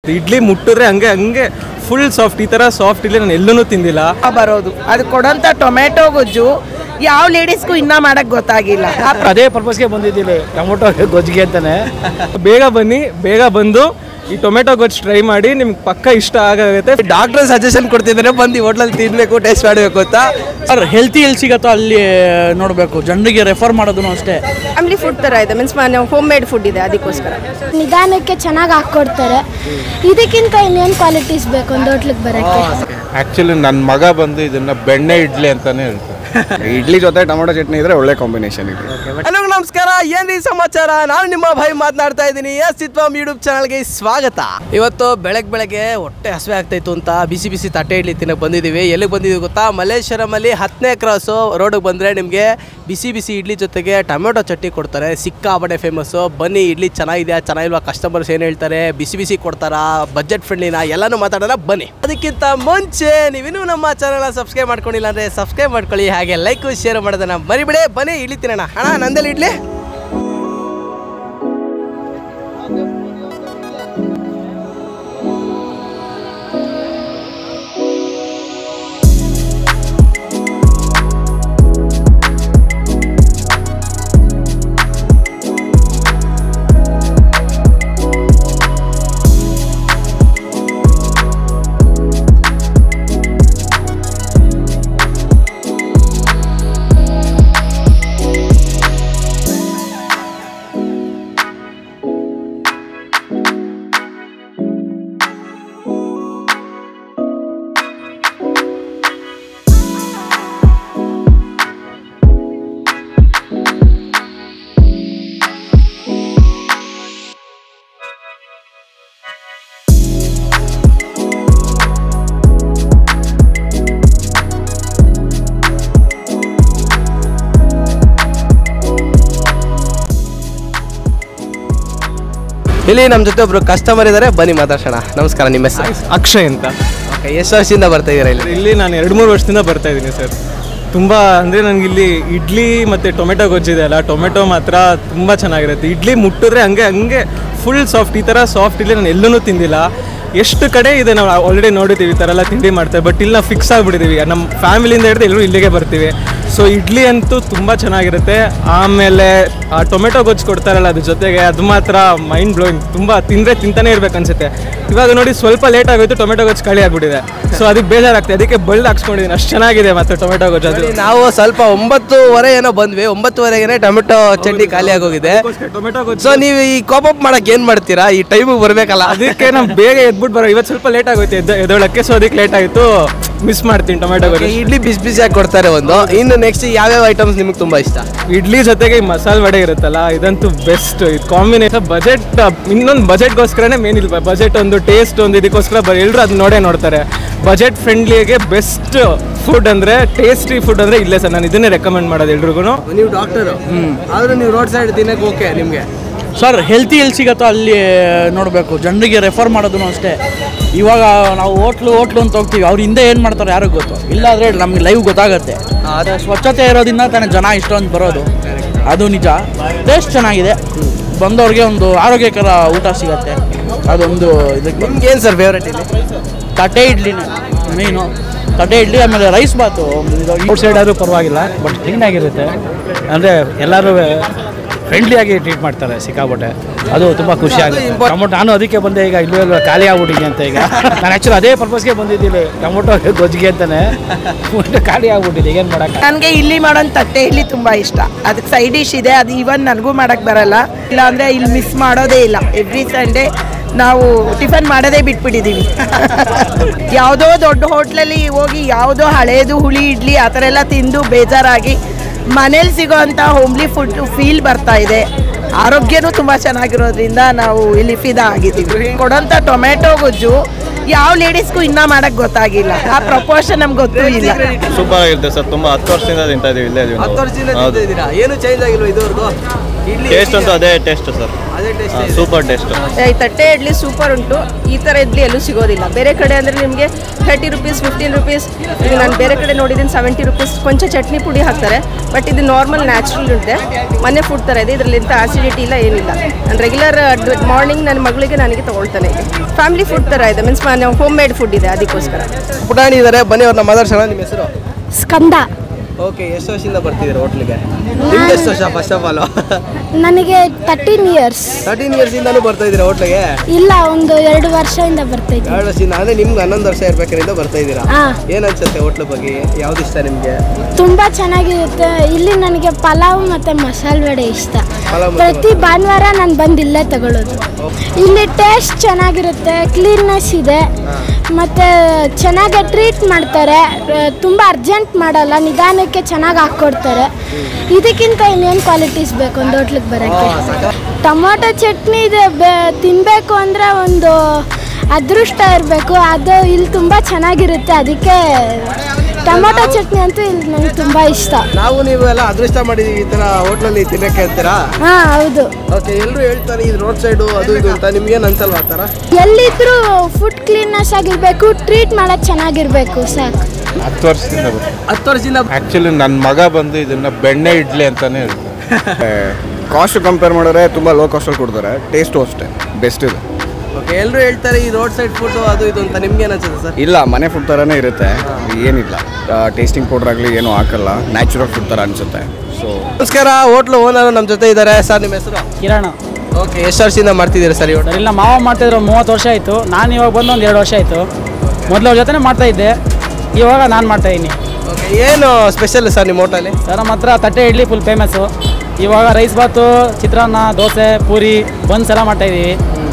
ಇಡ್ಲಿ ಮುಟ್ಟಿದ್ರೆ ಹಂಗೆ ಹಂಗೆ ಫುಲ್ ಸಾಫ್ಟ್ ಈ ಥರ ಸಾಫ್ಟ್ ಇಡ್ಲಿ ನಾನು ಎಲ್ಲೂ ತಿಂದಿಲ್ಲ ಬರೋದು ಅದು ಕೊಡೋಂಥ ಟೊಮೆಟೊ ಗೊಜ್ಜು ಯಾವ ಲೇಡೀಸ್ಗೂ ಇನ್ನ ಮಾಡಕ್ ಗೊತ್ತಾಗಿಲ್ಲ ಆ ಅದೇ ಪರ್ಪಸ್ಗೆ ಬಂದಿದ್ದೀನಿ ಟೊಮೊಟೊ ಗೊಜ್ಜಿಗೆ ಅಂತಾನೆ ಬೇಗ ಬನ್ನಿ ಬೇಗ ಬಂದು ಈ ಟೊಮೆಟೊ ಗೊಜ್ಜು ಟ್ರೈ ಮಾಡಿ ನಿಮ್ಗೆ ಪಕ್ಕ ಇಷ್ಟ ಆಗುತ್ತೆ ಡಾಕ್ಟರ್ ಸಜೆಷನ್ ಕೊಡ್ತಿದ್ದಾರೆ ಬಂದು ಹೋಟ್ಲಲ್ಲಿ ತಿನ್ಬೇಕು ಟೇಸ್ಟ್ ಮಾಡಬೇಕು ಅಂತ ಸರ್ ಹೆಲ್ತಿ ಎಲ್ಲಿ ಸಿಗತ್ತೋ ಅಲ್ಲಿ ನೋಡಬೇಕು ಜನರಿಗೆ ರೆಫರ್ ಮಾಡೋದು ಅಷ್ಟೇ ಫ್ಯಾಮಿಲಿ ಫುಡ್ ಥರ ಇದೆ ಮೀನ್ಸ್ ಹೋಮ್ ಮೇಡ್ ಫುಡ್ ಇದೆ ಅದಕ್ಕೋಸ್ಕರ ನಿಧಾನಕ್ಕೆ ಚೆನ್ನಾಗಿ ಹಾಕ್ಕೊಡ್ತಾರೆ ಇದಕ್ಕಿಂತ ಇನ್ನೇನು ಕ್ವಾಲಿಟೀಸ್ ಬೇಕು ಒಂದು ಹೋಟ್ಲಿಗೆ ಬರೋಕ್ಕೆ ಆ್ಯಕ್ಚುಲಿ ನನ್ನ ಮಗ ಬಂದು ಇದನ್ನ ಬೆಣ್ಣೆ ಇಡ್ಲಿ ಅಂತಾನೆ ಹೇಳ್ತಾರೆ ಇಡ್ಲಿ ಜೊತೆ ಟೊಮೊಟೊ ಚಟ್ನಿ ಇದ್ರೆ ಒಳ್ಳೆ ಕಾಂಬಿನೇಷನ್ ಇದೆ ಹಲೋ ನಮಸ್ಕಾರ ಏನ್ರಿ ಸಮಾಚಾರ ನಾನು ನಿಮ್ಮ ಭಾಯಿ ಮಾತನಾಡ್ತಾ ಇದ್ದೀನಿ ಎಸ್ ಇತ್ವಮ್ ಯೂಟ್ಯೂಬ್ ಚಾನಲ್ಗೆ ಸ್ವಾಗತ ಇವತ್ತು ಬೆಳಗ್ಗೆ ಬೆಳಗ್ಗೆ ಹೊಟ್ಟೆ ಹಸಿವೆ ಆಗ್ತಾಯಿತ್ತು ಅಂತ ಬಿಸಿ ಬಿಸಿ ತಟ್ಟೆ ಇಡ್ಲಿ ತಿನ್ನಕ್ಕೆ ಬಂದಿದ್ದೀವಿ ಎಲ್ಲಿಗೆ ಬಂದಿದ್ದೀವಿ ಗೊತ್ತಾ ಮಲ್ಲೇಶ್ವರಮಲ್ಲಿ ಹತ್ತನೇ ಕ್ರಾಸು ರೋಡಿಗೆ ಬಂದರೆ ನಿಮಗೆ ಬಿಸಿ ಬಿಸಿ ಇಡ್ಲಿ ಜೊತೆಗೆ ಟೊಮೆಟೊ ಚಟ್ನಿ ಕೊಡ್ತಾರೆ ಸಿಕ್ಕಾಪಟ್ಟೆ ಫೇಮಸ್ಸು ಬನ್ನಿ ಇಡ್ಲಿ ಚೆನ್ನಾಗಿದೆಯಾ ಚೆನ್ನಾಗಿಲ್ವಾ ಕಸ್ಟಮರ್ಸ್ ಏನು ಹೇಳ್ತಾರೆ ಬಿಸಿ ಬಿಸಿ ಕೊಡ್ತಾರಾ ಬಜೆಟ್ ಫ್ರೆಂಡ್ಲಿನ ಎಲ್ಲನೂ ಮಾತಾಡೋಣ ಬನ್ನಿ ಅದಕ್ಕಿಂತ ಮುಂಚೆ ನೀವಿನ್ನೂ ನಮ್ಮ ಚಾನಲ್ನ ಸಬ್ಸ್ಕ್ರೈಬ್ ಮಾಡ್ಕೊಂಡಿಲ್ಲ ಅಂದರೆ ಸಬ್ಸ್ಕ್ರೈಬ್ ಮಾಡ್ಕೊಳ್ಳಿ ಹಾಗೆ ಲೈಕ್ ಶೇರ್ ಮಾಡೋದನ್ನ ಮರಿಬಿಡೆ ಬನ್ನಿ ಇಡ್ಲಿ ತಿನ್ನೋಣ ಅಣ್ಣ ನಂದಲ್ಲಿ ಇಡ್ಲಿ ಇಲ್ಲಿ ನಮ್ಮ ಜೊತೆ ಒಬ್ರು ಕಸ್ಟಮರ್ ಇದ್ದಾರೆ ಬನ್ನಿ ಮಾತಾಡ್ಸೋಣ ನಮಸ್ಕಾರ ನಿಮ್ಮ ಹೆಸರು ಅಕ್ಷಯ್ ಅಂತ ಓಕೆ ಎಷ್ಟು ವರ್ಷದಿಂದ ಬರ್ತಾ ಇದ್ದೀರಾ ಇಲ್ಲಿ ಇಲ್ಲಿ ನಾನು ಎರಡು ಮೂರು ವರ್ಷದಿಂದ ಬರ್ತಾ ಇದ್ದೀನಿ ಸರ್ ತುಂಬ ಅಂದರೆ ನನಗೆ ಇಲ್ಲಿ ಇಡ್ಲಿ ಮತ್ತು ಟೊಮೆಟೊ ಗೊಜ್ಜಿದೆ ಅಲ್ಲ ಟೊಮೆಟೊ ಮಾತ್ರ ತುಂಬ ಚೆನ್ನಾಗಿರುತ್ತೆ ಇಡ್ಲಿ ಮುಟ್ಟಿದ್ರೆ ಹಂಗೆ ಹಂಗೆ ಫುಲ್ ಸಾಫ್ಟ್ ಈ ಥರ ಸಾಫ್ಟ್ ಇಡ್ಲಿ ನಾನು ಎಲ್ಲೂ ತಿಂದಿಲ್ಲ ಎಷ್ಟು ಕಡೆ ಇದೆ ನಾವು ಆಲ್ರೆಡಿ ನೋಡಿದ್ದೀವಿ ಈ ಥರ ಎಲ್ಲ ತಿಂಡಿ ಮಾಡ್ತಾರೆ ಬಟ್ ಇಲ್ಲಿ ನಾವು ಫಿಕ್ಸ್ ಆಗಿಬಿಟ್ಟಿದ್ದೀವಿ ನಮ್ಮ ಫ್ಯಾಮಿಲಿಯಿಂದ ಹಿಡಿದು ಎಲ್ಲರೂ ಇಲ್ಲಿಗೆ ಬರ್ತೀವಿ ಸೊ ಇಡ್ಲಿ ಅಂತೂ ತುಂಬ ಚೆನ್ನಾಗಿರುತ್ತೆ ಆಮೇಲೆ ಆ ಟೊಮೆಟೊ ಗೊಜ್ಜು ಕೊಡ್ತಾರಲ್ಲ ಅದ್ರ ಜೊತೆಗೆ ಅದು ಮಾತ್ರ ಮೈಂಡ್ ಬ್ಲೋಯಿಂಗ್ ತುಂಬ ತಿಂದರೆ ತಿಂತಾನೆ ಇರ್ಬೇಕು ಅನ್ಸುತ್ತೆ ಇವಾಗ ನೋಡಿ ಸ್ವಲ್ಪ ಲೇಟ್ ಆಗೋಯ್ತು ಟೊಮೆಟೊ ಗೊಜ್ಜು ಖಾಲಿ ಆಗ್ಬಿಟ್ಟಿದೆ ಸೊ ಅದಕ್ಕೆ ಬೇಜಾರಾಗ್ತದೆ ಅದಕ್ಕೆ ಬಳ್ಳು ಹಾಕ್ಸ್ಕೊಂಡಿದ್ದೀನಿ ಅಷ್ಟು ಚೆನ್ನಾಗಿದೆ ಮತ್ತೆ ಟೊಮೆಟೊ ಗೊಜ್ಜು ಅದು ನಾವು ಸ್ವಲ್ಪ ಒಂಬತ್ತುವರೆ ಏನೋ ಬಂದ್ವಿ ಒಂಬತ್ತುವರೆಗೆ ಟೊಮೆಟೊ ಚಟ್ನಿ ಖಾಲಿ ಆಗೋಗಿದೆ ಟೊಮೆಟೊ ಗೊಜ್ಜು ಸೊ ನೀವು ಈ ಕಾಪಪ್ ಮಾಡಕ್ ಏನ್ ಮಾಡ್ತೀರಾ ಈ ಟೈಮಿಗೆ ಬರ್ಬೇಕಲ್ಲ ಅದಕ್ಕೆ ನಾವು ಬೇಗ ಎದ್ಬಿಟ್ಟು ಬರೋ ಇವತ್ತು ಸ್ವಲ್ಪ ಲೇಟ್ ಆಗೋಯ್ತು ಎದ್ದ ಎದ್ದೊಳಕ್ಕೆ ಸೊ ಅದಕ್ಕೆ ಲೇಟ್ ಆಯಿತು ಮಿಸ್ ಮಾಡ್ತೀನಿ ಟೊಮೆಟೊ ಗೊಜ್ಜು ಇಡ್ಲಿ ಬಿಸಿ ಬಿಸಿಯಾಗಿ ಕೊಡ್ತಾರೆ ಒಂದು ಇನ್ನು ನೆಕ್ಸ್ಟ್ ಯಾವ್ಯಾವ ಐಟಮ್ಸ್ ನಿಮಗೆ ತುಂಬಾ ಇಷ್ಟ ಇಡ್ಲಿ ಜೊತೆಗೆ ಈ ಮಸಾಲೆ ವಡೆ ಇರುತ್ತಲ್ಲ ಇದಂತೂ ಬೆಸ್ಟ್ ಇದು ಕಾಂಬಿನೇಷನ್ ಬಜೆಟ್ ಇನ್ನೊಂದು ಬಜೆಟ್ಗೋಸ್ಕರನೇ ಮೇನ್ ಇಲ್ಲ ಬಜೆಟ್ ಒಂದು ಟೇಸ್ಟ್ ಒಂದು ಇದಕ್ಕೋಸ್ಕರ ಬರೀ ಎಲ್ಲರೂ ಅದು ನೋಡೇ ನೋಡ್ತಾರೆ ಬಜೆಟ್ ಫ್ರೆಂಡ್ಲಿಗೆ ಬೆಸ್ಟ್ ಫುಡ್ ಅಂದರೆ ಟೇಸ್ಟಿ ಫುಡ್ ಅಂದರೆ ಇಲ್ಲೇ ಸರ್ ನಾನು ಇದನ್ನೇ ರೆಕಮೆಂಡ್ ಮಾಡೋದು ಎಲ್ರಿಗೂ ನೀವು ಡಾಕ್ಟರ್ ಆದ್ರೂ ನೀವು ರೋಡ್ ಸೈಡ್ ತಿನ್ನಕ್ಕೆ ಓಕೆ ನಿಮಗೆ ಸರ್ ಹೆಲ್ತಿ ಎಲ್ಲಿ ಸಿಗತ್ತೋ ಅಲ್ಲಿ ನೋಡಬೇಕು ಜನರಿಗೆ ರೆಫರ್ ಮಾಡೋದು ಅಷ್ಟೇ ಇವಾಗ ನಾವು ಹೋಟ್ಲು ಹೋಟ್ಲು ಅಂತ ಹೋಗ್ತೀವಿ ಅವ್ರು ಹಿಂದೆ ಏನು ಮಾಡ್ತಾರೆ ಯಾರಿಗೂ ಗೊತ್ತು ಇಲ್ಲಾಂದರೆ ನಮಗೆ ಲೈವ್ ಗೊತ್ತಾಗುತ್ತೆ ಅದೇ ಸ್ವಚ್ಛತೆ ಇರೋದ್ರಿಂದ ತಾನೇ ಜನ ಇಷ್ಟೊಂದು ಬರೋದು ಅದು ನಿಜ ಟೇಸ್ಟ್ ಚೆನ್ನಾಗಿದೆ ಬಂದವ್ರಿಗೆ ಒಂದು ಆರೋಗ್ಯಕರ ಊಟ ಸಿಗತ್ತೆ ಅದೊಂದು ಇದಕ್ಕೆ ನಿಮ್ಗೆ ಏನು ಸರ್ ಫೇವ್ರೇಟ್ ಇಲ್ಲಿ ತಟ್ಟೆ ಇಡ್ಲಿನೇ ಮೀನು ತಟ್ಟೆ ಇಡ್ಲಿ ಆಮೇಲೆ ರೈಸ್ ಬಾತು ಔಟ್ ಸೈಡ್ ಆದರೂ ಪರವಾಗಿಲ್ಲ ಬಟ್ ಕ್ಲೀನಾಗಿರುತ್ತೆ ಅಂದರೆ ಎಲ್ಲರೂ ಫ್ರೆಂಡ್ಲಿಯಾಗಿ ಟ್ರೀಟ್ ಮಾಡ್ತಾರೆ ಸಿಕ್ಕಾಪಟ್ಟೆ ಅದು ತುಂಬ ಖುಷಿ ಆಗುತ್ತೆ ಟೊಮೊಟೊ ನಾನು ಅದಕ್ಕೆ ಬಂದೆ ಈಗ ಇಲ್ಲೂ ಎಲ್ಲ ಖಾಲಿ ಆಗ್ಬಿಟ್ಟಿದೆ ಅಂತ ಈಗ ನಾನು ಆ್ಯಕ್ಚುಲಿ ಅದೇ ಪರ್ಪಸ್ಗೆ ಬಂದಿದ್ದೀನಿ ಟೊಮೊಟೊ ಗೊಜ್ಜಿಗೆ ಅಂತಾನೆ ಖಾಲಿ ಆಗ್ಬಿಟ್ಟಿದೆ ಏನು ಮಾಡೋಕ್ಕೆ ನನಗೆ ಇಲ್ಲಿ ಮಾಡೋಂಥ ತಟ್ಟೆ ಇಡ್ಲಿ ತುಂಬ ಇಷ್ಟ ಅದಕ್ಕೆ ಸೈಡ್ ಡಿಶ್ ಇದೆ ಅದು ಇವನ್ ನನಗೂ ಮಾಡಕ್ ಬರಲ್ಲ ಇಲ್ಲಾಂದ್ರೆ ಇಲ್ಲಿ ಮಿಸ್ ಮಾಡೋದೇ ಇಲ್ಲ ಎವ್ರಿ ಸಂಡೇ ನಾವು ಟಿಫನ್ ಮಾಡೋದೇ ಬಿಟ್ಬಿಟ್ಟಿದ್ದೀವಿ ಯಾವುದೋ ದೊಡ್ಡ ಹೋಟ್ಲಲ್ಲಿ ಹೋಗಿ ಯಾವುದೋ ಹಳೇದು ಹುಳಿ ಇಡ್ಲಿ ಆ ಥರ ಎಲ್ಲ ತಿಂದು ಬೇಜಾರಾಗಿ ಮನೇಲಿ ಸಿಗೋವಂಥ ಹೋಮ್ಲಿ ಫುಡ್ ಫೀಲ್ ಬರ್ತಾ ಇದೆ ಆರೋಗ್ಯನೂ ತುಂಬ ಚೆನ್ನಾಗಿರೋದ್ರಿಂದ ನಾವು ಇಲ್ಲಿ ಫಿದಾ ಆಗಿದ್ದೀವಿ ಕೊಡೋಂಥ ಟೊಮೆಟೊ ಗೊಜ್ಜು ಯಾವ ಲೇಡೀಸ್ಗೂ ಇನ್ನ ಮಾಡಕ್ ಗೊತ್ತಾಗಿಲ್ಲ ಆ ಪ್ರಪೋರ್ಷನ್ ನಮ್ಗೆ ಗೊತ್ತೂ ಇಲ್ಲ ಸೂಪರ್ ಆಗಿರುತ್ತೆ ಸರ್ ತುಂಬಾ ಹತ್ತು ವರ್ಷದಿಂದ ತಿಂತಾ ಇದೀವಿ ಇಲ್ಲೇ ಇದೀವಿ ನಾವು. ಹತ್ತು ವರ್ಷದಿಂದ ಹೌದು. ತಿಂತಿದ್ದೀರಾ ಏನು ಚೇಂಜ್ ಆಗಿಲ್ವಾ ಇದುವರೆಗೂ ಟೇಸ್ಟ್ ಅಂತೂ ಅದೇ ಟೇಸ್ಟ್ ಸರ್ ಅದೇ ಟೇಸ್ಟ್ ಸೂಪರ್ ಟೇಸ್ಟ್ ಈ ತಟ್ಟೆ ಇಡ್ಲಿ ಸೂಪರ್ ಉಂಟು ಈ ಥರ ಇಡ್ಲಿ ಎಲ್ಲೂ ಸಿಗೋದಿಲ್ಲ ಬೇರೆ ಕಡೆ ಅಂದರೆ ನಿಮಗೆ ಥರ್ಟಿ ರುಪೀಸ್ ಫಿಫ್ಟೀನ್ ರುಪೀಸ್ ಈಗ ನಾನು ಬೇರೆ ಕಡೆ ನೋಡಿದ್ದೀನಿ ಸೆವೆಂಟಿ ರುಪೀಸ್ ಕೊಂಚ ಚಟ್ನಿ ಪುಡಿ ಹಾಕ್ತಾರೆ ಬಟ್ ಇದು ನಾರ್ಮಲ್ ನ್ಯಾಚುರಲ್ ಇದೆ ಮನೆ ಫುಡ್ ಥರ ಇದೆ ಇದರಲ್ಲಿ ಎಂಥ ಆಸಿಡಿಟಿ ಇಲ್ಲ ಏನಿಲ್ಲ ನಾನು ರೆಗ್ಯುಲರ್ ಮಾರ್ನಿಂಗ್ ನನ್ನ ಮಗಳಿಗೆ ನನಗೆ ತೊಗೊಳ್ತಾನೆ ಈಗ ಫ್ಯಾಮಿಲಿ ಫುಡ್ ಥರ ಇದೆ ಮೀನ್ಸ್ ಹೋಮ್ ಮೇಡ್ ಫುಡ್ ಇದೆ ಅದಕ್ಕೋಸ್ಕರ ಪುಟಾಣಿ ಇದ್ದಾರೆ ಬನ್ನಿ ಅವ್ರನ್ನ ಮಾತಾಡ್ಸೋಣ ನಿಮ್ಮ ಹೆಸರು ಸ್ಕಂದ ಓಕೆ ಎಷ್ಟು ವರ್ಷದಿಂದ ಬರ್ತಿದ್ದೀರಾ ಹೋಟ್ಲಿಗೆ ನಿಮ್ಗೆ ಎಷ್ಟು ವರ್ಷ ಫಸ್ಟ್ ಆಫ್ ಆಲ್ ನನಗೆ ತರ್ಟೀನ್ ಇಯರ್ಸ್ ತರ್ಟೀನ್ ಇಯರ್ಸ್ ಇಂದಾನು ಬರ್ತಾ ಇದ್ದೀರಾ ಹೋಟ್ಲಿಗೆ ಇಲ್ಲ ಒಂದು ಎರಡು ವರ್ಷದಿಂದ ಬರ್ತಾಯಿದ್ದೆ ಎರಡು ವರ್ಷದಿಂದ ಅಂದ್ರೆ ನಿಮ್ಗೆ ಹನ್ನೊಂದು ವರ್ಷ ಇರ್ಬೇಕಾದ್ರಿಂದ ಬರ್ತಾ ಇದ್ದೀರಾ ಹಾ. ಏನ್ ಅನ್ಸುತ್ತೆ ಹೋಟ್ಲ ಬಗ್ಗೆ ಯಾವ್ದು ಇಷ್ಟ ನಿಮ್ಗೆ ತುಂಬ ಚೆನ್ನಾಗಿರುತ್ತೆ ಇಲ್ಲಿ ನನಗೆ ಪಲಾವ್ ಮತ್ತು ಮಸಾಲೆ ವಡೆ ಇಷ್ಟ ಪಲಾವ್ ಮತ್ತೆ ಪ್ರತಿ ಭಾನುವಾರ ನಾನು ಬಂದು ಇಲ್ಲೇ ತಗೊಳ್ಳೋದು ಇಲ್ಲಿ ಟೇಸ್ಟ್ ಚೆನ್ನಾಗಿರುತ್ತೆ ಕ್ಲೀನ್ನೆಸ್ ಇದೆ ಮತ್ತು ಚೆನ್ನಾಗಿ ಟ್ರೀಟ್ ಮಾಡ್ತಾರೆ ತುಂಬ ಅರ್ಜೆಂಟ್ ಮಾಡಲ್ಲ ನಿಧಾನಕ್ಕೆ ಚೆನ್ನಾಗಿ ಹಾಕ್ಕೊಡ್ತಾರೆ ಇದಕ್ಕಿಂತ ಇನ್ನೇನು ಕ್ವಾಲಿಟೀಸ್ ಬೇಕು ಒಂದು ಹೋಟ್ಲಿಗೆ ಬರೋಕ್ಕೆ ಟೊಮೊಟೊ ಚಟ್ನಿ ಇದೆ ಬೆ ತಿನ್ನಬೇಕು ಅಂದರೆ ಒಂದು ಅದೃಷ್ಟ ಇರಬೇಕು ಅದು ಇಲ್ಲಿ ತುಂಬ ಚೆನ್ನಾಗಿರುತ್ತೆ ಅದಕ್ಕೆ ಟೊಮೊಟೊ ಚಟ್ನಿ ಅಂತೂ ಇಲ್ಲಿ ನನಗೆ ತುಂಬ ಇಷ್ಟ ನಾವು ನೀವು ಎಲ್ಲ ಅದೃಷ್ಟ ಮಾಡಿದೀವಿ ಈ ತರ ಹೋಟ್ಲಲ್ಲಿ ತಿನ್ನಕ್ಕೆ ಅಂತೀರಾ ಹಾಂ ಹೌದು ಓಕೆ ಎಲ್ಲರೂ ಹೇಳ್ತಾರೆ ಇದು ರೋಡ್ ಸೈಡು ಅದು ಇದು ಅಂತ ನಿಮ್ಗೇನು ಅನ್ಸಲ್ವಾ ಆ ಥರ ಎಲ್ಲಿದ್ರೂ ಫುಡ್ ಕ್ಲೀನ್ನೆಸ್ ಆಗಿರಬೇಕು ಟ್ರೀಟ್ ಮಾಡೋದು ಚೆನ್ನಾಗಿರಬೇಕು ಸಾಕು ಹತ್ತು ವರ್ಷದಿಂದ ಬರುತ್ತೆ ಹತ್ತು ವರ್ಷದಿಂದ ಆ್ಯಕ್ಚುಲಿ ನನ್ನ ಮಗ ಬಂದು ಇದನ್ನ ಬೆಣ್ಣೆ ಇಡ್ಲಿ ಅಂತಾನೆ ಹೇಳ್ತಾರೆ ಕಾಸ್ಟ್ ಕಂಪೇರ್ ಮಾಡಿದ್ರೆ ತುಂಬ ಲೋ ಕಾಸ್ಟಲ್ಲಿ ಕೊಡ್ತಾರೆ ಟೇಸ್ಟು ಅಷ್ಟೇ ಬೆಸ್ಟ್ ಇದೆ ಓಕೆ ಎಲ್ಲರೂ ಹೇಳ್ತಾರೆ ಈ ರೋಡ್ ಸೈಡ್ ಫುಡ್ ಅದು ಇದು ಅಂತ ನಿಮ್ಗೆ ಏನು ಅನ್ಸುತ್ತೆ ಸರ್ ಇಲ್ಲ ಮನೆ ಫುಡ್ ಥರನೇ ಇರುತ್ತೆ ಏನಿಲ್ಲ ಟೇಸ್ಟಿಂಗ್ ಪೌಡ್ರ್ ಆಗಲಿ ಏನೂ ಹಾಕಲ್ಲ ನ್ಯಾಚುರಲ್ ಫುಡ್ ಥರ ಅನಿಸುತ್ತೆ ಸೊ ನಮಸ್ಕಾರ ಹೋಟ್ಲು ಓನರ್ ನಮ್ಮ ಜೊತೆ ಇದ್ದಾರೆ ಸರ್ ನಿಮ್ಮ ಹೆಸರು ಕಿರಣ ಓಕೆ ಎಷ್ಟು ವರ್ಷದಿಂದ ಮಾಡ್ತಿದ್ದೀರಾ ಸರ್ ಈ ಹೋಟ್ಲ್ ಸರ್ ಇಲ್ಲ ಮಾವ ಮಾಡ್ತಾಯಿದ್ರು ಮೂವತ್ತು ವರ್ಷ ಆಯಿತು ನಾನು ಇವಾಗ ಬಂದು ಒಂದು ಎರಡು ವರ್ಷ ಆಯಿತು ಮೊದಲು ಅವ್ರ ಜೊತೆನೇ ಮಾಡ್ತಾ ಇದ್ದೆ ಇವಾಗ ನಾನು ಮಾಡ್ತಾ ಇದ್ದೀನಿ ಓಕೆ ಏನು ಸ್ಪೆಷಲ್ ಸರ್ ನಿಮ್ಮ ಹೋಟೆಲಿ ಸರ್ ನಮ್ಮ ಹತ್ರ ತಟ್ಟೆ ಇಡ್ಲಿ ಫುಲ್ ಫೇಮಸ್ಸು ಇವಾಗ ರೈಸ್ ಬಾತು ಚಿತ್ರಾನ್ನ ದೋಸೆ ಪೂರಿ ಬನ್ಸ್ ಎಲ್ಲ ಮಾಡ್ತಾ ಇದ್ದೀವಿ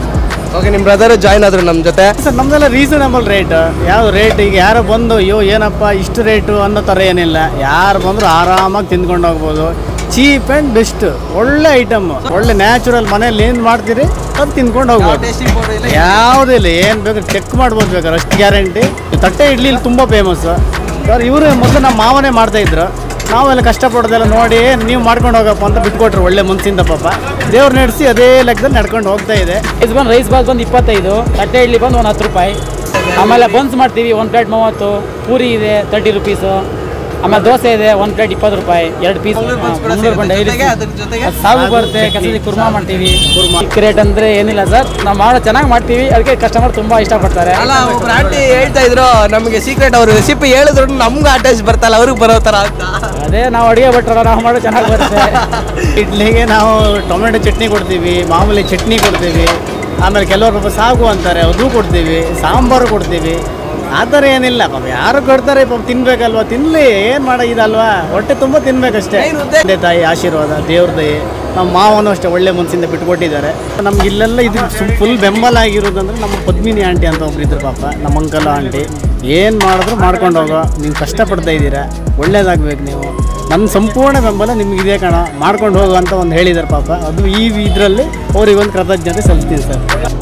ಓಕೆ ನಿಮ್ಮ ಬ್ರದರ್ ಜಾಯ್ನ್ ಆದ್ರು ನಮ್ಮ ಜೊತೆ ಸರ್ ನಮ್ದೆಲ್ಲ ರೀಸನಬಲ್ ರೇಟ್ ಯಾವ ರೇಟ್ ಈಗ ಯಾರು ಬಂದು ಅಯ್ಯೋ ಏನಪ್ಪ ಇಷ್ಟು ರೇಟು ಅನ್ನೋ ಥರ ಏನಿಲ್ಲ ಯಾರು ಬಂದರೂ ಆರಾಮಾಗಿ ತಿಂದ್ಕೊಂಡು ಹೋಗ್ಬೋದು ಚೀಪ್ ಆ್ಯಂಡ್ ಬೆಸ್ಟ್ ಒಳ್ಳೆ ಐಟಮ್ ಒಳ್ಳೆ ನ್ಯಾಚುರಲ್ ಮನೇಲಿ ಏನು ಮಾಡ್ತೀರಿ ಅದು ತಿಂದ್ಕೊಂಡು ಹೋಗ್ಬೋದು ಟೇಸ್ಟಿಂಗ್ ಪೌಡರ್ ಇಲ್ಲ ಯಾವುದಿಲ್ಲ ಏನು ಬೇಕಾದ್ರೆ ಚೆಕ್ ಮಾಡ್ಬೋದು ಬೇಕಾದ್ರೆ ಅಷ್ಟು ಗ್ಯಾರಂಟಿ ತಟ್ಟೆ ಇಡ್ಲಿ ಇಲ್ಲಿ ತುಂಬ ಫೇಮಸ್ಸು ಸರ್ ಇವರು ಮೊದಲು ನಮ್ಮ ಮಾವನೇ ಮಾಡ್ತಾಯಿದ್ರು ನಾವೆಲ್ಲ ಕಷ್ಟಪಡೋದೆಲ್ಲ ನೋಡಿ ನೀವು ಮಾಡ್ಕೊಂಡು ಹೋಗಪ್ಪ ಅಂತ ಬಿಟ್ಕೊಟ್ರು ಒಳ್ಳೆ ಮನಸ್ಸಿಂದ ಪಾಪ ದೇವ್ರು ನಡೆಸಿ ಅದೇ ಲೆಕ್ಕದಲ್ಲಿ ನಡ್ಕೊಂಡು ಹೋಗ್ತಾ ಇದೆ ರೈಸ್ ಬಂದು ರೈಸ್ ಬಾತ್ ಬಂದು ಇಪ್ಪತ್ತೈದು ತಟ್ಟೆ ಇಡ್ಲಿ ಬಂದು ಒಂದು ಹತ್ತು ರೂಪಾಯಿ ಆಮೇಲೆ ಬನ್ಸ್ ಮಾಡ್ತೀವಿ ಒಂದು ಪ್ಲೇಟ್ ಮೂವತ್ತು ಪೂರಿ ಇದೆ ತರ್ಟಿ ರುಪೀಸು ಆಮೇಲೆ ದೋಸೆ ಇದೆ ಒಂದು ಪ್ಲೇಟ್ ಇಪ್ಪತ್ತು ರೂಪಾಯಿ ಎರಡು ಪೀಸ್ ಮಂಗಳೂರು ಬಂದು ಡೈಲಿ ಜೊತೆಗೆ ಅದ್ರ ಜೊತೆಗೆ ಸಾಗು ಬರುತ್ತೆ ಕೆಲಸದಲ್ಲಿ ಕುರ್ಮಾ ಮಾಡ್ತೀವಿ ಕುರ್ಮಾ ರೇಟ್ ಅಂದರೆ ಏನಿಲ್ಲ ಸರ್ ನಾವು ಮಾಡೋ ಚೆನ್ನಾಗಿ ಮಾಡ್ತೀವಿ ಅದಕ್ಕೆ ಕಸ್ಟಮರ್ ತುಂಬ ಇಷ್ಟಪಡ್ತಾರೆ ಅಲ್ಲ ಒಬ್ರು ಆಂಟಿ ಹೇಳ್ತಾ ಇದ್ರು ನಮಗೆ ಸೀಕ್ರೆಟ್ ಅವ್ರ ರೆಸಿಪಿ ಹೇಳಿದ್ರು ನಮ್ಗೂ ಆ ಟೇಸ್ಟ್ ಬರ್ತಲ್ಲ ಅವ್ರಿಗೆ ಬರೋ ಥರ ಅಂತ ಅದೇ ನಾವು ಅಡುಗೆ ಭಟ್ರಲ್ಲ ನಾವು ಮಾಡೋ ಚೆನ್ನಾಗಿ ಬರುತ್ತೆ ಇಡ್ಲಿಗೆ ನಾವು ಟೊಮೆಟೊ ಚಟ್ನಿ ಕೊಡ್ತೀವಿ ಮಾಮೂಲಿ ಚಟ್ನಿ ಕೊಡ್ತೀವಿ ಆಮೇಲೆ ಕೆಲವರು ಪಾಪ ಸಾಗು ಅಂತಾರೆ ಅದು ಕೊಡ್ತೀವಿ ಸಾಂಬಾರು ಕೊಡ್ತೀವಿ ಆ ಥರ ಏನಿಲ್ಲ ಪಾಪ ಯಾರು ಕೊಡ್ತಾರೆ ಪಾಪ ತಿನ್ಬೇಕಲ್ವಾ ತಿನ್ನಲಿ ಏನು ಮಾಡೋದಿದಲ್ವಾ ಹೊಟ್ಟೆ ತುಂಬ ತಿನ್ಬೇಕಷ್ಟೇ ಏನು ಉದ್ದೇ- ತಂದೆ ತಾಯಿ ಆಶೀರ್ವಾದ ದೇವ್ರ ದಯೆ ನಮ್ಮ ಮಾವನು ಅಷ್ಟೇ ಒಳ್ಳೆ ಮನಸ್ಸಿಂದ ಬಿಟ್ಕೊಟ್ಟಿದ್ದಾರೆ ನಮ್ಗೆ ಇಲ್ಲೆಲ್ಲ ಇದು ಫುಲ್ ಬೆಂಬಲ ಆಗಿರೋದಂದ್ರೆ ನಮ್ಮ ಪದ್ಮಿನಿ ಆಂಟಿ ಅಂತ ಒಬ್ರು ಇದ್ರು ಪಾಪ ನಮ್ಮ ಅಂಕಲ್ ಆಂಟಿ ಏನು ಮಾಡಿದ್ರು ಮಾಡ್ಕೊಂಡು ಹೋಗೋ ನೀವು ಕಷ್ಟಪಡ್ತಾ ಇದ್ದೀರಾ ಒಳ್ಳೇದಾಗ್ಬೇಕು ನೀವು ನನ್ನ ಸಂಪೂರ್ಣ ಬೆಂಬಲ ನಿಮ್ಗೆ ಇದೆ ಕಣ ಮಾಡ್ಕೊಂಡು ಹೋಗು ಅಂತ ಒಂದು ಹೇಳಿದ್ದಾರೆ ಪಾಪ ಅದು ಈ ಇದರಲ್ಲಿ ಅವ್ರಿಗೆ ಒಂದು ಕೃತಜ್ಞತೆ ಸಲ್ಲಿಸ್ತೀನಿ ಸರ್